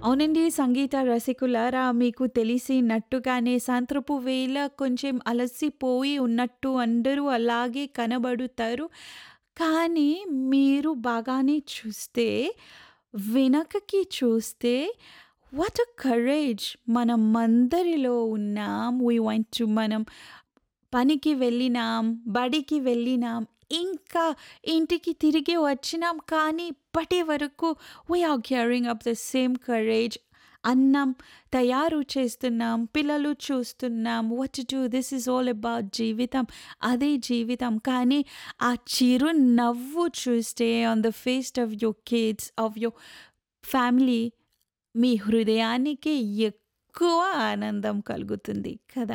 అవునండి. సంగీత రసికులారా మీకు తెలిసినట్టుగానే సాయంత్రపు వేళ కొంచెం అలసిపోయి ఉన్నట్టు అందరూ అలాగే కనబడుతారు. కానీ మీరు బాగానే చూస్తే వెనకకి చూస్తే వాట్ ఎ కరేజ్ మనమందరిలో ఉన్నాం. వి వెంట్ టు మనం పనికి వెళ్ళినాం, బడికి వెళ్ళినాం, ఇంకా ఇంటికి తిరిగి వచ్చినాం. కానీ ఇప్పటి వరకు we are carrying up the same courage. అన్నం తయారు చేస్తున్నాం, పిల్లలు చూస్తున్నాం. What to do this is all about జీవితం. అదే జీవితం. కానీ ఆ చిరునవ్వు చూస్తే on the face of your kids, of your family మీ హృదయానికి ఎక్కువ ఆనందం కలుగుతుంది కదా!